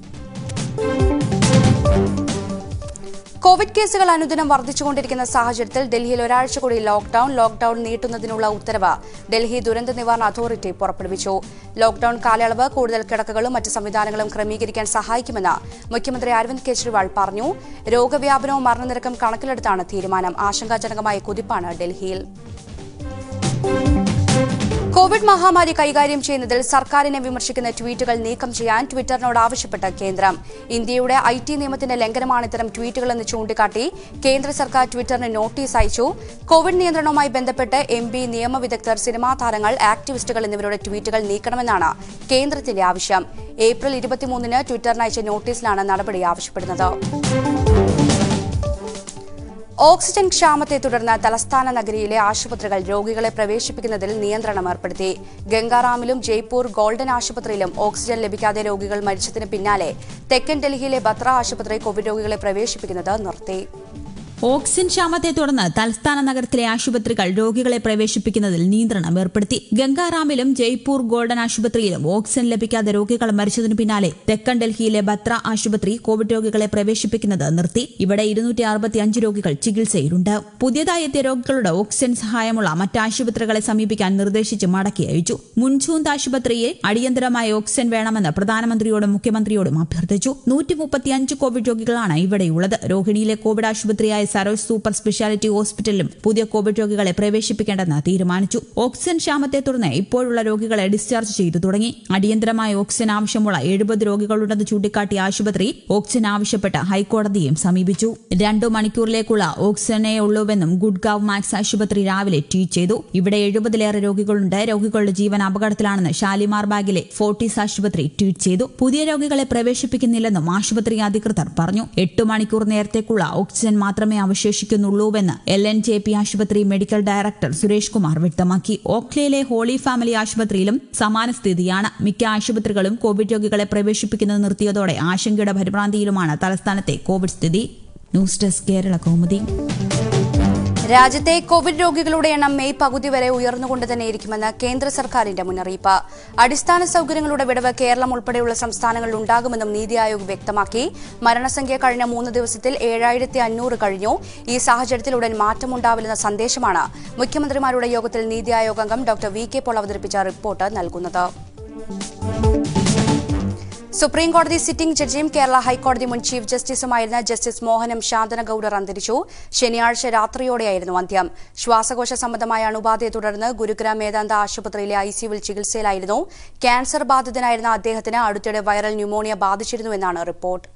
കോവിഡ് കേസുകൾ അനുദിനം വർദ്ധിച്ചുകൊണ്ടിരിക്കുന്ന സാഹചര്യത്തിൽ ഡൽഹിയിൽ ഒരാഴ്ച കൂടി ലോക്ഡൌൺ ലോക്ഡൌൺ നീട്ടുന്നതിനുള്ള ഉത്തരവ് ഡൽഹി ദുരന്ത നിവാരണ അതോറിറ്റി പുറപ്പെടുവിച്ചു ലോക്ഡൌൺ കാലയളവ് കൂടുതൽ കിടക്കകളും മറ്റ് സംവിധാനങ്ങളും ക്രമീകരിക്കാൻ സഹായിക്കുമെന്ന് മുഖ്യമന്ത്രി അരവിന്ദ് കെജ്രിവാൾ പറഞ്ഞു രോഗവ്യാപനവും മരണനിരക്കും കണക്കിലെടുത്താണ് തീരുമാനം ആശങ്കാജനകമായ കുതിപ്പാണ് ഡൽഹിയിൽ കോവിഡ് മഹാമാരി കൈകാര്യം ചെയ്യുന്നതിൽ സർക്കാരിനെ വിമർശിക്കുന്ന ട്വീറ്റുകൾ നീക്കം ചെയ്യാൻ ട്വിറ്ററിനോട് ആവശ്യപ്പെട്ട കേന്ദ്രം ഇന്ത്യയുടെ ഐ ടി നിയമത്തിന്റെ ലംഘനമാണ് ഇത്തരം ട്വീറ്റുകളെന്ന് ചൂണ്ടിക്കാട്ടി കേന്ദ്ര സർക്കാർ ട്വിറ്ററിന് നോട്ടീസ് അയച്ചു കോവിഡ് നിയന്ത്രണവുമായി ബന്ധപ്പെട്ട് എം പി നിയമവിദഗ്ധർ സിനിമാ താരങ്ങൾ ആക്ടിവിസ്റ്റുകൾ എന്നിവരുടെ ട്വീറ്റുകൾ നീക്കണമെന്നാണ് കേന്ദ്രത്തിന്റെ ആവശ്യം ഏപ്രിൽ ഇരുപത്തിമൂന്നിന് ട്വിറ്ററിന് അയച്ച നോട്ടീസിലാണ് നടപടി ആവശ്യപ്പെടുന്നത് ഓക്സിജൻ ക്ഷാമത്തെ തുടർന്ന് തലസ്ഥാന നഗരിയിലെ ആശുപത്രികൾ രോഗികളെ പ്രവേശിപ്പിക്കുന്നതിൽ നിയന്ത്രണം ഏർപ്പെടുത്തി ഗംഗാറാമിലും ജയ്പൂർ ഗോൾഡൻ ആശുപത്രിയിലും ഓക്സിജൻ ലഭിക്കാതെ രോഗികൾ മരിച്ചതിന് പിന്നാലെ തെക്കൻ ഡൽഹിയിലെ ബത്ര ആശുപത്രി കോവിഡ് രോഗികളെ പ്രവേശിപ്പിക്കുന്നത് നിർത്തി ഓക്സിജൻ ക്ഷാമത്തെ തുടർന്ന് തലസ്ഥാന നഗരത്തിലെ ആശുപത്രികൾ രോഗികളെ പ്രവേശിപ്പിക്കുന്നതിൽ നിയന്ത്രണം ഏർപ്പെടുത്തി ഗംഗാറാമിലും ജയ്പൂർ ഗോൾഡൻ ആശുപത്രിയിലും ഓക്സിജൻ ലഭിക്കാതെ രോഗികൾ മരിച്ചതിനു പിന്നാലെ തെക്കൻ ഡൽഹിയിലെ ബത്ര ആശുപത്രി കോവിഡ് രോഗികളെ പ്രവേശിപ്പിക്കുന്നത് നിർത്തി ഇവിടെ ഇരുന്നൂറ്റി അറുപത്തിയഞ്ച് രോഗികൾ ചികിത്സയിലുണ്ട് പുതിയതായി എത്തിയ രോഗികളുടെ ഓക്സിജൻ സഹായമുള്ള മറ്റ് ആശുപത്രികളെ സമീപിക്കാൻ നിർദ്ദേശിച്ച് മടക്കി അയച്ചു മുൻചൂന്ത് ആശുപത്രിയെ അടിയന്തരമായ ഓക്സിജൻ വേണമെന്ന് പ്രധാനമന്ത്രിയോടും മുഖ്യമന്ത്രിയോടും അഭ്യർത്ഥിച്ചു നൂറ്റി മുപ്പത്തിയഞ്ച് കോവിഡ് രോഗികളാണ് ഇവിടെയുള്ളത് രോഹിണിയിലെ കോവിഡ് ആശുപത്രിയായ സരോജ് സൂപ്പർ സ്പെഷ്യാലിറ്റി ഹോസ്പിറ്റലിലും പുതിയ കോവിഡ് രോഗികളെ പ്രവേശിപ്പിക്കേണ്ടെന്ന് തീരുമാനിച്ചു ഓക്സിജൻ ക്ഷാമത്തെ തുടർന്ന് ഇപ്പോഴുള്ള രോഗികളെ ഡിസ്ചാർജ് ചെയ്തു തുടങ്ങി അടിയന്തരമായ ഓക്സിജൻ ആവശ്യമുള്ള എഴുപത് രോഗികളുണ്ടെന്ന് ചൂണ്ടിക്കാട്ടിയ ആശുപത്രി ഓക്സിജൻ ആവശ്യപ്പെട്ട് ഹൈക്കോടതിയെയും സമീപിച്ചു രണ്ടു മണിക്കൂറിലേക്കുള്ള ഓക്സിജനേ ഉള്ളൂവെന്നും ഗുഡ്ഗാവ് മാക്സ് ആശുപത്രി രാവിലെ ട്വീറ്റ് ചെയ്തു ഇവിടെ എഴുപതിലേറെ രോഗികളുണ്ട് രോഗികളുടെ ജീവൻ അപകടത്തിലാണെന്ന് ഷാലിമാർ ബാഗിലെ ഫോർട്ടീസ് ആശുപത്രി ട്വീറ്റ് ചെയ്തു പുതിയ രോഗികളെ പ്രവേശിപ്പിക്കുന്നില്ലെന്നും ആശുപത്രി അധികൃതർ പറഞ്ഞു എട്ട് മണിക്കൂർ നേരത്തേക്കുള്ള ഓക്സിജൻ മാത്രമേ അവശേഷിക്കുന്നുള്ളൂവെന്ന് എൽ എൻ ജെ പി ആശുപത്രി മെഡിക്കൽ ഡയറക്ടർ സുരേഷ് കുമാർ വ്യക്തമാക്കി ഓഖ്ലയിലെ ഹോളി ഫാമിലി ആശുപത്രിയിലും സമാന സ്ഥിതിയാണ് മിക്ക ആശുപത്രികളും കോവിഡ് രോഗികളെ പ്രവേശിപ്പിക്കുന്നത് നിർത്തിയതോടെ ആശങ്കയുടെ പരിഭ്രാന്തിയിലുമാണ് തലസ്ഥാനത്തെ കോവിഡ് സ്ഥിതി ന്യൂസ് ഡെസ്ക് കേരള കൗമുദി രാജ്യത്തെ കോവിഡ് രോഗികളുടെ എണ്ണം മെയ് പകുതി വരെ ഉയർന്നുകൊണ്ട് തന്നെയിരിക്കുമെന്ന് കേന്ദ്ര സർക്കാരിന്റെ മുന്നറിയിപ്പ് അടിസ്ഥാന സൌകര്യങ്ങളുടെ വിടവ് കേരളം ഉൾപ്പെടെയുള്ള സംസ്ഥാനങ്ങളിൽ ഉണ്ടാകുമെന്നും നീതി ആയോഗ് വ്യക്തമാക്കി മരണസംഖ്യ കഴിഞ്ഞ മൂന്ന് ദിവസത്തിൽ ഏഴായിരത്തി അഞ്ഞൂറ് കഴിഞ്ഞു ഈ സാഹചര്യത്തിൽ ഉടൻ മാറ്റമുണ്ടാവില്ലെന്ന സന്ദേശമാണ് മുഖ്യമന്ത്രിമാരുടെ യോഗത്തിൽ നീതി ആയോഗ് അംഗം ഡോക്ടർ വി കെ പോൾ അവതരിപ്പിച്ച റിപ്പോർട്ട് നൽകുന്നത് സുപ്രീം കോടതി സിറ്റിംഗ് ജഡ്ജിയും കേരള ഹൈക്കോടതി മുൻ ചീഫ് ജസ്റ്റിസുമായിരുന്ന ജസ്റ്റിസ് മോഹനം ശാന്തനഗൌഡർ അന്തരിച്ചു ശനിയാഴ്ച രാത്രിയോടെയായിരുന്നു അന്ത്യം ശ്വാസകോശ സംബന്ധമായ അണുബാധയെ തുടർന്ന് ഗുരുഗ്രാം മേദാന്ത ആശുപത്രിയിലെ ഐസിയുവിൽ ചികിത്സയിലായിരുന്നു ക്യാൻസർ ബാധിതനായിരുന്ന അദ്ദേഹത്തിന് അടുത്തിടെ വൈറൽ ന്യൂമോണിയ ബാധിച്ചിരുന്നുവെന്നാണ് റിപ്പോർട്ട്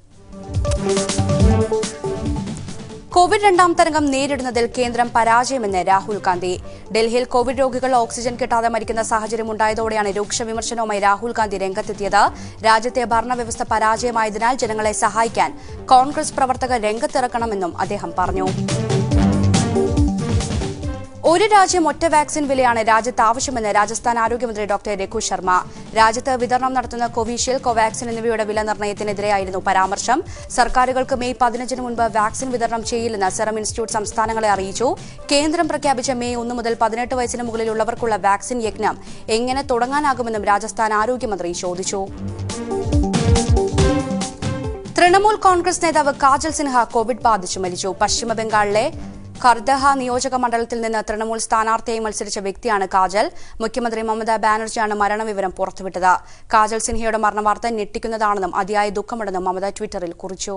കോവിഡ് രണ്ടാം തരംഗം നേരിടുന്നതിൽ കേന്ദ്രം പരാജയമെന്ന് രാഹുൽ ഗാന്ധി ഡൽഹിയിൽ കോവിഡ് രോഗികൾ ഓക്സിജൻ കിട്ടാതെ മരിക്കുന്ന സാഹചര്യം ഉണ്ടായതോടെയാണ് രൂക്ഷ വിമർശനവുമായി രാഹുൽ ഗാന്ധി രംഗത്തെത്തിയത് രാജ്യത്തെ ഭരണവ്യവസ്ഥ പരാജയമായതിനാൽ ജനങ്ങളെ സഹായിക്കാൻ കോൺഗ്രസ് പ്രവർത്തകർ രംഗത്തിറക്കണമെന്നും അദ്ദേഹം പറഞ്ഞു ഒരു രാജ്യം ഒറ്റ വാക്സിൻ വിലയാണ് രാജ്യത്ത് ആവശ്യമെന്ന് രാജസ്ഥാൻ ആരോഗ്യമന്ത്രി ഡോക്ടർ രഘു ശർമ്മ രാജ്യത്ത് വിതരണം നടത്തുന്ന കോവിഷീൽഡ് കോവാക്സിൻ എന്നിവയുടെ വില നിർണ്ണയത്തിനെതിരെയായിരുന്നു പരാമർശം സർക്കാരുകൾക്ക് മെയ് പതിനഞ്ചിന് മുൻപ് വാക്സിൻ വിതരണം ചെയ്യില്ലെന്ന് സെറം ഇൻസ്റ്റിറ്റ്യൂട്ട് സംസ്ഥാനങ്ങളെ അറിയിച്ചു കേന്ദ്രം പ്രഖ്യാപിച്ച മെയ് ഒന്ന് മുതൽ പതിനെട്ട് വയസ്സിന് മുകളിലുള്ളവർക്കുള്ള വാക്സിൻ യജ്ഞം എങ്ങനെ തുടങ്ങാനാകുമെന്നും രാജസ്ഥാൻ ആരോഗ്യമന്ത്രി ചോദിച്ചു തൃണമൂൽ കോൺഗ്രസ് നേതാവ് കാജൽ സിൻഹ കോവിഡ് ബാധിച്ചു മരിച്ചു പശ്ചിമബംഗാളിലെ ഖർദഹ നിയോജക മണ്ഡലത്തിൽ നിന്ന് തൃണമൂൽ സ്ഥാനാർത്ഥിയായി മത്സരിച്ച വ്യക്തിയാണ് കാജൽ മുഖ്യമന്ത്രി മമതാ ബാനർജിയാണ് മരണവിവരം പുറത്തുവിട്ടത് കാജൽ സിൻഹയുടെ മരണവാർത്ത ഞെട്ടിക്കുന്നതാണെന്നും അതിയായ ദുഃഖമുണ്ടെന്നും മമത ട്വിറ്ററിൽ കുറിച്ചു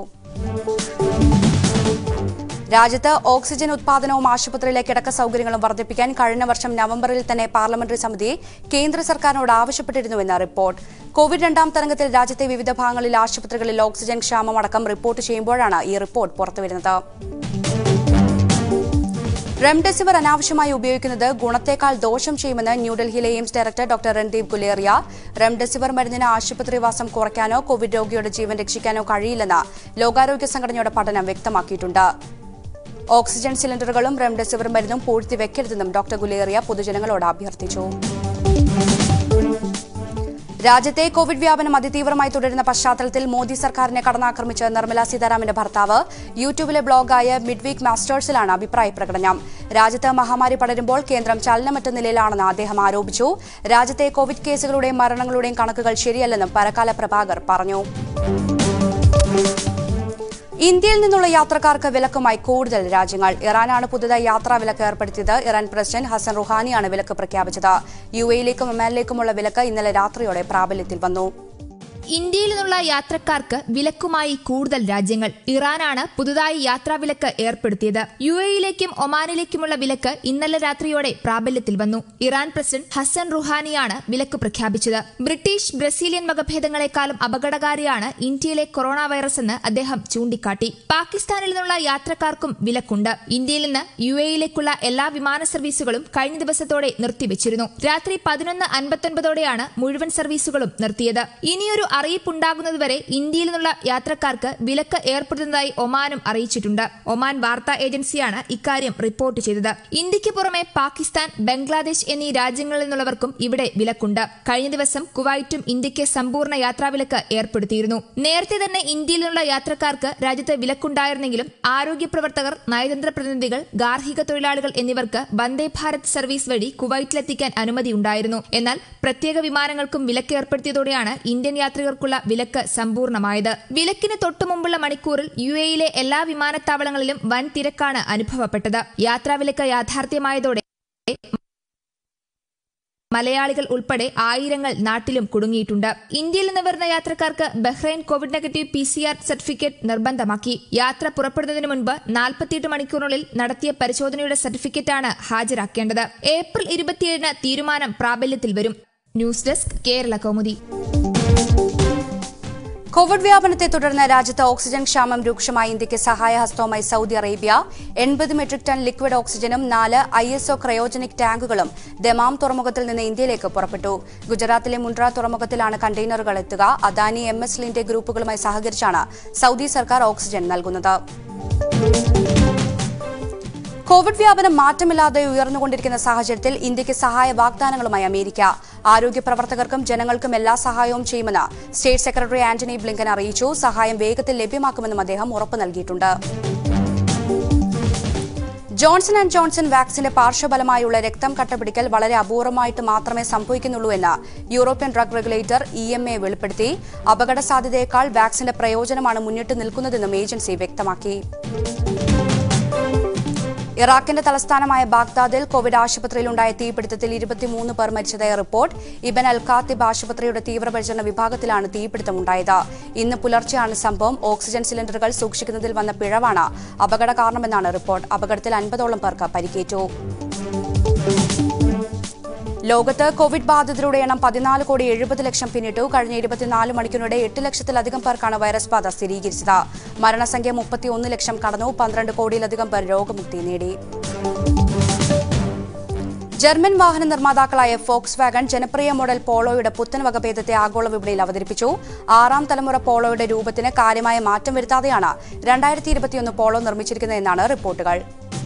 രാജ്യത്ത് ഓക്സിജൻ ഉത്പാദനവും ആശുപത്രിയിലെ കിടക്ക സൌകര്യങ്ങളും വർദ്ധിപ്പിക്കാൻ കഴിഞ്ഞ വർഷം നവംബറിൽ തന്നെ പാർലമെന്ററി സമിതി കേന്ദ്ര സർക്കാരിനോട് ആവശ്യപ്പെട്ടിരുന്നുവെന്ന് റിപ്പോർട്ട് കോവിഡ് രണ്ടാം തരംഗത്തിൽ രാജ്യത്തെ വിവിധ ഭാഗങ്ങളിൽ ആശുപത്രികളിൽ ഓക്സിജൻ ക്ഷാമമടക്കം റിപ്പോർട്ട് ചെയ്യുമ്പോഴാണ് ഈ റിപ്പോർട്ട് പുറത്തുവരുന്നത് റെംഡെസിവിർ അനാവശ്യമായി ഉപയോഗിക്കുന്നത് ഗുണത്തേക്കാൾ ദോഷം ചെയ്യുമെന്ന് ന്യൂഡൽഹിയിലെ AIIMS director doctor Randeep Guleria remdesivir മരുന്നിന് ആശുപത്രിവാസം കുറയ്ക്കാനോ കോവിഡ് രോഗിയുടെ ജീവൻ രക്ഷിക്കാനോ കഴിയില്ലെന്ന് ലോകാരോഗ്യ സംഘടനയുടെ പഠനം വ്യക്തമാക്കിയിട്ടുണ്ട് ഓക്സിജൻ സിലിണ്ടറുകളും റെംഡെസിവിർ മരുന്നും പൂഴ്ത്തി വെക്കരുതെന്നും ഡോക്ടർ ഗുലേറിയ പൊതുജനങ്ങളോട് അഭ്യർത്ഥിച്ചു രാജ്യത്തെ കോവിഡ് വ്യാപനം അതിതീവ്രമായി തുടരുന്ന പശ്ചാത്തലത്തിൽ മോദി സർക്കാരിനെ കടന്നാക്രമിച്ച് നിർമ്മല സീതാരാമന്റെ ഭർത്താവ് യൂട്യൂബിലെ ബ്ലോഗായ മിഡ് വീക്ക് മാസ്റ്റേഴ്സിലാണ് അഭിപ്രായ പ്രകടനം രാജ്യത്ത് മഹാമാരി പടരുമ്പോൾ കേന്ദ്രം ചലനമറ്റ നിലയിലാണെന്ന് അദ്ദേഹം ആരോപിച്ചു രാജ്യത്തെ കോവിഡ് കേസുകളുടെയും മരണങ്ങളുടെയും കണക്കുകൾ ശരിയല്ലെന്നും പരക്കാല പ്രഭാകർ പറഞ്ഞു ഇന്ത്യയിൽ നിന്നുള്ള യാത്രക്കാർക്ക് വിലക്കുമായി കൂടുതൽ രാജ്യങ്ങൾ ഇറാനാണ് പുതുതായി യാത്രാ വിലക്ക് ഏർപ്പെടുത്തിയത് ഇറാൻ പ്രസിഡന്റ് ഹസൻ റുഹാനിയാണ് വിലക്ക് പ്രഖ്യാപിച്ചത് യു എയിലേക്കും ഒമാനിലേക്കുമുള്ള വിലക്ക് ഇന്നലെ രാത്രിയോടെ പ്രാബല്യത്തിൽ വന്നു ഇന്ത്യയിൽ നിന്നുള്ള യാത്രക്കാർക്ക് വിലക്കുമായി കൂടുതൽ രാജ്യങ്ങൾ ഇറാനാണ് പുതുതായി യാത്രാവിലക്ക് ഏർപ്പെടുത്തിയത് യു എയിലേക്കും ഒമാനിലേക്കുമുള്ള വിലക്ക് ഇന്നലെ രാത്രിയോടെ പ്രാബല്യത്തിൽ വന്നു ഇറാൻ പ്രസിഡന്റ് ഹസൻ റുഹാനിയാണ് വിലക്ക് പ്രഖ്യാപിച്ചത് ബ്രിട്ടീഷ് ബ്രസീലിയൻ വകഭേദങ്ങളെക്കാളും അപകടകാരിയാണ് ഇന്ത്യയിലെ കൊറോണ വൈറസ് എന്ന് അദ്ദേഹം ചൂണ്ടിക്കാട്ടി പാകിസ്ഥാനിൽ നിന്നുള്ള യാത്രക്കാർക്കും വിലക്കുണ്ട് ഇന്ത്യയിൽ നിന്ന് യു എയിലേക്കുള്ള എല്ലാ വിമാന സർവീസുകളും കഴിഞ്ഞ ദിവസത്തോടെ നിർത്തിവച്ചിരുന്നു രാത്രി പതിനൊന്ന് അൻപത്തൊൻപതോടെയാണ് മുഴുവൻ സർവീസുകളും നിർത്തിയത് ഇനിയൊരു അറിയിപ്പുണ്ടാകുന്നതുവരെ ഇന്ത്യയിൽ നിന്നുള്ള യാത്രക്കാർക്ക് വിലക്ക് ഏർപ്പെടുത്തുന്നതായി ഒമാനും അറിയിച്ചിട്ടുണ്ട് ഒമാൻ വാർത്താ ഏജൻസിയാണ് ഇക്കാര്യം റിപ്പോർട്ട് ചെയ്തത് ഇന്ത്യക്ക് പുറമെ പാകിസ്ഥാൻ ബംഗ്ലാദേശ് എന്നീ രാജ്യങ്ങളിൽ നിന്നുള്ളവർക്കും ഇവിടെ വിലക്കുണ്ട് കഴിഞ്ഞ ദിവസം കുവൈറ്റും ഇന്ത്യക്ക് സമ്പൂർണ്ണ യാത്രാവിലക്ക് ഏർപ്പെടുത്തിയിരുന്നു നേരത്തെ തന്നെ ഇന്ത്യയിൽ നിന്നുള്ള യാത്രക്കാർക്ക് രാജ്യത്ത് വിലക്കുണ്ടായിരുന്നെങ്കിലും ആരോഗ്യ പ്രവർത്തകർ നയതന്ത്ര പ്രതിനിധികൾ ഗാർഹിക തൊഴിലാളികൾ എന്നിവർക്ക് വന്ദേ ഭാരത് സർവീസ് വഴി കുവൈറ്റിലെത്തിക്കാൻ അനുമതിയുണ്ടായിരുന്നു എന്നാൽ പ്രത്യേക വിമാനങ്ങൾക്കും വിലക്ക് ഏർപ്പെടുത്തിയതോടെയാണ് ഇന്ത്യൻ യാത്രികർക്കുള്ള വിലക്ക് സമ്പൂർണ്ണമായത് വിലക്കിന് തൊട്ടുമുമ്പുള്ള മണിക്കൂറിൽ യു എയിലെ എല്ലാ വിമാനത്താവളങ്ങളിലും വൻ തിരക്കാണ് അനുഭവപ്പെട്ടത് യാത്രാവിലക്ക് യാഥാർത്ഥ്യമായതോടെ മലയാളികൾ ഉൾപ്പെടെ ആയിരങ്ങൾ നാട്ടിലും കുടുങ്ങിയിട്ടുണ്ട് ഇന്ത്യയിൽ നിന്ന് വരുന്ന യാത്രക്കാർക്ക് Bahrain Covid negative P C R certificate നിർബന്ധമാക്കി യാത്ര പുറപ്പെടുന്നതിന് മുൻപ് നാൽപ്പത്തിയെട്ട് മണിക്കൂറിനുള്ളിൽ നടത്തിയ പരിശോധനയുടെ സർട്ടിഫിക്കറ്റാണ് ഹാജരാക്കേണ്ടത് ഏപ്രിൽ ഇരുപത്തിയേഴിന് തീരുമാനം പ്രാബല്യത്തിൽ വരും news desk Kerala Kaumudi Covid വ്യാപനത്തെ തുടർന്ന് രാജ്യത്ത് ഓക്സിജൻ ക്ഷാമം രൂക്ഷമായ ഇന്ത്യക്ക് സഹായഹസ്തവുമായി സൌദി അറേബ്യ എൺപത് മെട്രിക് ടൺ ലിക്വിഡ് ഓക്സിജനും നാല് ഐ എസ് ഒ ക്രയോജനിക് ടാങ്കുകളും ദമാം തുറമുഖത്തിൽ നിന്ന് ഇന്ത്യയിലേക്ക് പുറപ്പെട്ടു ഗുജറാത്തിലെ മുണ്ട്ര തുറമുഖത്തിലാണ് കണ്ടെയ്നറുകൾ എത്തുക അദാനി എം എസ് ലിന്റെ ഗ്രൂപ്പുകളുമായി സഹകരിച്ചാണ് സൌദി സർക്കാർ ഓക്സിജൻ നൽകുന്നത് കോവിഡ് വ്യാപനം മാറ്റമില്ലാതെ ഉയർന്നുകൊണ്ടിരിക്കുന്ന സാഹചര്യത്തിൽ ഇന്ത്യക്ക് സഹായ വാഗ്ദാനങ്ങളുമായി അമേരിക്ക ആരോഗ്യ പ്രവർത്തകർക്കും ജനങ്ങൾക്കും എല്ലാ സഹായവും ചെയ്യുമെന്ന് സ്റ്റേറ്റ് സെക്രട്ടറി ആന്റണി ബ്ലിങ്കൻ അറിയിച്ചു സഹായം വേഗത്തിൽ ലഭ്യമാക്കുമെന്നും അദ്ദേഹം ഉറപ്പു നൽകിയിട്ടുണ്ട് ജോൺസൺ ആൻഡ് ജോൺസൺ വാക്സിന്റെ പാർശ്വഫലമായുള്ള രക്തം കട്ടപിടിക്കൽ വളരെ അപൂർവമായിട്ട് മാത്രമേ സംഭവിക്കുന്നുള്ളൂ എന്ന് European drug regulator E M A വെളിപ്പെടുത്തി അപകട സാധ്യതയേക്കാൾ വാക്സിന്റെ പ്രയോജനമാണ് മുന്നിട്ട് നിൽക്കുന്നതെന്നും ഏജൻസി വ്യക്തമാക്കി ഇറാഖിന്റെ തലസ്ഥാനമായ ബാഗ്ദാദിൽ കോവിഡ് ആശുപത്രിയിലുണ്ടായ തീപിടുത്തത്തിൽ ഇരുപത്തിമൂന്ന് പേർ മരിച്ചതായി റിപ്പോർട്ട് ഇബൻ അൽ ഖാത്തിബ് ആശുപത്രിയുടെ തീവ്രപരിചരണ വിഭാഗത്തിലാണ് തീപിടുത്തമുണ്ടായത് ഇന്ന് പുലർച്ചെയാണ് സംഭവം ഓക്സിജൻ സിലിണ്ടറുകൾ സൂക്ഷിക്കുന്നതിൽ വന്ന പിഴവാണ് അപകട കാരണമെന്നാണ് റിപ്പോർട്ട് അപകടത്തിൽ അൻപതോളം പേർക്ക് പരിക്കേറ്റു ലോകത്ത് കോവിഡ് ബാധിതരുടെ എണ്ണം പതിനാല് കോടി എഴുപത് ലക്ഷം പിന്നിട്ടു കഴിഞ്ഞ ഇരുപത്തിനാല് മണിക്കൂറിനിടെ എട്ട് ലക്ഷത്തിലധികം പേർക്കാണ് വൈറസ് ബാധ സ്ഥിരീകരിച്ചത് മരണസംഖ്യ മുപ്പത്തിയൊന്ന് ലക്ഷം കടന്നു പന്ത്രണ്ട് കോടിയിലധികം പേർ രോഗമുക്തി നേടി ജർമ്മൻ വാഹന നിർമ്മാതാക്കളായ ഫോക്സ് വാഗൺ ജനപ്രിയ മോഡൽ പോളോയുടെ പുത്തൻ വകഭേദത്തെ ആഗോള വിപണിയിൽ അവതരിപ്പിച്ചു ആറാം തലമുറ പോളോയുടെ രൂപത്തിന് കാര്യമായ മാറ്റം വരുത്താതെയാണ് രണ്ടായിരത്തി ഇരുപത്തിയൊന്ന് പോളോ നിർമ്മിച്ചിരിക്കുന്നതെന്നാണ് റിപ്പോർട്ടുകൾ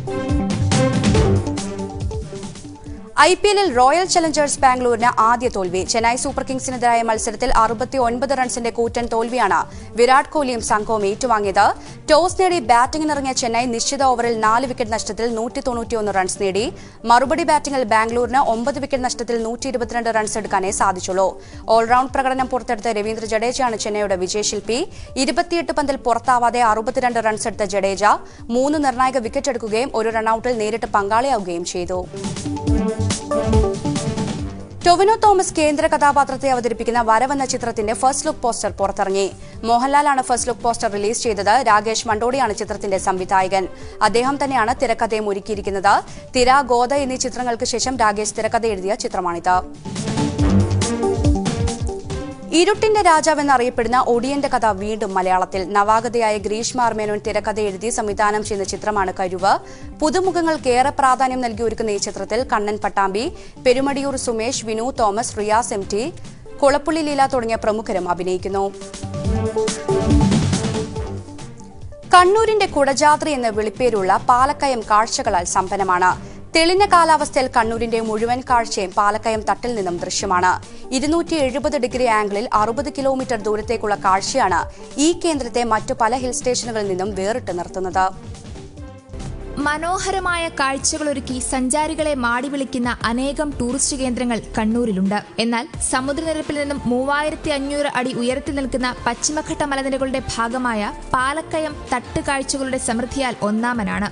ഐ പി എല്ലിൽ റോയൽ ചലഞ്ചേഴ്സ് ബാംഗ്ലൂരിന് ആദ്യ തോൽവി ചെന്നൈ സൂപ്പർ കിങ്സിനെതിരായ മത്സരത്തിൽ അറുപത്തി ഒൻപത് റൺസിന്റെ കൂറ്റൻ തോൽവിയാണ് വിരാട് കോഹ്ലിയും സംഘവും ഏറ്റുവാങ്ങിയത് ടോസ് നേടി ബാറ്റിംഗിനിറങ്ങിയ ചെന്നൈ നിശ്ചിത ഓവറിൽ നാല് വിക്കറ്റ് നഷ്ടത്തിൽ നൂറ്റി തൊണ്ണൂറ്റിയൊന്ന് റൺസ് നേടി മറുപടി ബാറ്റിംഗിൽ ബാംഗ്ലൂരിന് ഒമ്പത് വിക്കറ്റ് നഷ്ടത്തിൽ നൂറ്റി ഇരുപത്തിരണ്ട് റൺസ് എടുക്കാനേ സാധിച്ചുള്ളൂ ഓൾറൌണ്ട് പ്രകടനം പുറത്തെടുത്ത രവീന്ദ്ര ജഡേജയാണ് ചെന്നൈയുടെ വിജയശില്പി ഇരുപത്തിയെട്ട് പന്തിൽ പുറത്താവാതെ അറുപത്തിരണ്ട് റൺസ് എടുത്ത ജഡേജ മൂന്ന് നിർണായക വിക്കറ്റ് എടുക്കുകയും ഒരു റണ്ണൌട്ടിൽ നേരിട്ട് പങ്കാളിയാവുകയും ചെയ്തു ടൊവിനോ തോമസ് കേന്ദ്ര കഥാപാത്രത്തെ അവതരിപ്പിക്കുന്ന വരവെന്ന ചിത്രത്തിന്റെ ഫസ്റ്റ് ലുക്ക് പോസ്റ്റർ പുറത്തിറങ്ങി മോഹൻലാലാണ് ഫസ്റ്റ് ലുക്ക് പോസ്റ്റർ റിലീസ് ചെയ്തത് രാകേഷ് മണ്ടോടിയാണ് ചിത്രത്തിന്റെ സംവിധായകൻ അദ്ദേഹം തന്നെയാണ് തിരക്കഥയും ഒരുക്കിയിരിക്കുന്നത് തിര ഗോദ എന്നീ ചിത്രങ്ങൾക്ക് ശേഷം രാകേഷ് തിരക്കഥ എഴുതിയ ചിത്രമാണിത് ഇരുട്ടിന്റെ രാജാവ് എന്നറിയപ്പെടുന്ന ഒടിയന്റെ കഥ വീണ്ടും മലയാളത്തിൽ നവാഗതയായ ഗ്രീഷ്മ ആർമേനോൻ തിരക്കഥ എഴുതി സംവിധാനം ചെയ്യുന്ന ചിത്രമാണ് കരുവ് പുതുമുഖങ്ങൾക്ക് ഏറെ പ്രാധാന്യം നൽകി ഒരുക്കുന്ന ഈ ചിത്രത്തിൽ Kannan Pattambi Perumadiyoor Sumesh Vinu Thomas Riyas M T Kulappully Leela തുടങ്ങിയ പ്രമുഖരും അഭിനയിക്കുന്നു കണ്ണൂരിന്റെ കുടജാത്രി എന്ന വിളിപ്പേരുള്ള പാലക്കയം കാഴ്ചകളാൽ സമ്പന്നമാണ് തെളിഞ്ഞ കാലാവസ്ഥയിൽ കണ്ണൂരിന്റെ മുഴുവൻ കാഴ്ചയും പാലക്കയം തട്ടിൽ നിന്നും ദൃശ്യമാണ് ഇരുന്നൂറ്റി എഴുപത് ഡിഗ്രി ആംഗിളിൽ അറുപത് കിലോമീറ്റർ ദൂരത്തേക്കുള്ള കാഴ്ചയാണ് ഈ കേന്ദ്രത്തെ മറ്റു പല ഹിൽ സ്റ്റേഷനുകളിൽ നിന്നും വേറിട്ട് നിർത്തുന്നത് മനോഹരമായ കാഴ്ചകളൊരുക്കി സഞ്ചാരികളെ മാടി വിളിക്കുന്ന അനേകം ടൂറിസ്റ്റ് കേന്ദ്രങ്ങൾ കണ്ണൂരിലുണ്ട് എന്നാൽ സമുദ്രനിരപ്പിൽ നിന്നും മൂവായിരത്തി അഞ്ഞൂറ് അടി ഉയരത്തിൽ നിൽക്കുന്ന പശ്ചിമഘട്ട മലനിരകളുടെ ഭാഗമായ പാലക്കയം തട്ട് കാഴ്ചകളുടെ സമൃദ്ധിയാൽ ഒന്നാമനാണ്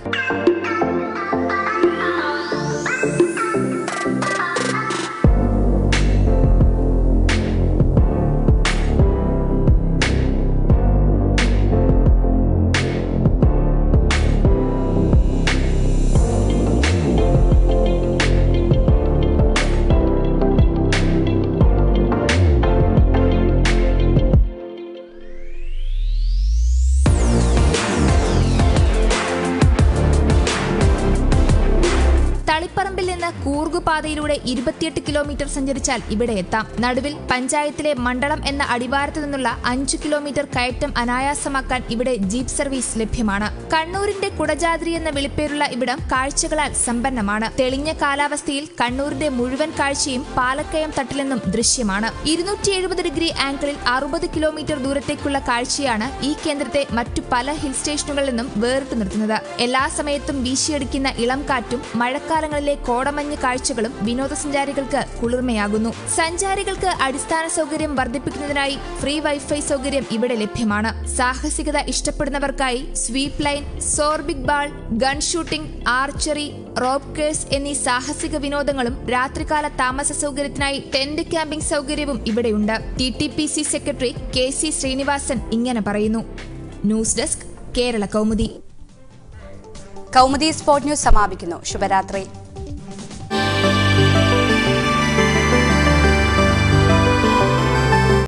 പാതയിലൂടെ ഇരുപത്തിയെട്ട് കിലോമീറ്റർ സഞ്ചരിച്ചാൽ ഇവിടെ എത്താം നടുവിൽ പഞ്ചായത്തിലെ മണ്ഡലം എന്ന അടിവാരത്തു നിന്നുള്ള അഞ്ചു കിലോമീറ്റർ കയറ്റം അനായാസമാക്കാൻ ഇവിടെ ജീപ്പ് സർവീസ് ലഭ്യമാണ് കണ്ണൂരിന്റെ കുടജാദ്രി എന്ന വിളിപ്പേരുള്ള ഇവിടം കാഴ്ചകളാൽ സമ്പന്നമാണ് തെളിഞ്ഞ കാലാവസ്ഥയിൽ കണ്ണൂരിന്റെ മുഴുവൻ കാഴ്ചയും പാലക്കയം തട്ടിൽ നിന്നും ദൃശ്യമാണ് ഇരുന്നൂറ്റി എഴുപത് ഡിഗ്രി ആംഗിളിൽ അറുപത് കിലോമീറ്റർ ദൂരത്തേക്കുള്ള കാഴ്ചയാണ് ഈ കേന്ദ്രത്തെ മറ്റു പല ഹിൽ സ്റ്റേഷനുകളിൽ നിന്നും വേറിട്ടു നിർത്തുന്നത് എല്ലാ സമയത്തും വീശിയടിക്കുന്ന ഇളം കാറ്റും മഴക്കാലങ്ങളിലെ കോടമഞ്ഞ് കാഴ്ചകളും വിനോദസഞ്ചാരികൾക്ക് കുളിർമയാകുന്നു സഞ്ചാരികൾക്ക് അടിസ്ഥാന സൗകര്യം വർദ്ധിപ്പിക്കുന്നതിനായി ഫ്രീ വൈഫൈ സൗകര്യം ഇവിടെ ലഭ്യമാണ് സാഹസികത ഇഷ്ടപ്പെടുന്നവർക്കായി sweep line zorbing ball gun shooting archery rope courses എന്നീ സാഹസിക വിനോദങ്ങളും രാത്രികാല താമസ സൗകര്യത്തിനായി ടെന്റ് ക്യാമ്പിംഗ് സൗകര്യവും ഇവിടെയുണ്ട് T T P C secretary K C Srinivasan ഇങ്ങനെ പറയുന്നു news desk Kerala Kaumudi Kaumudi sport news സമാപിക്കുന്നു ശുഭരാത്രി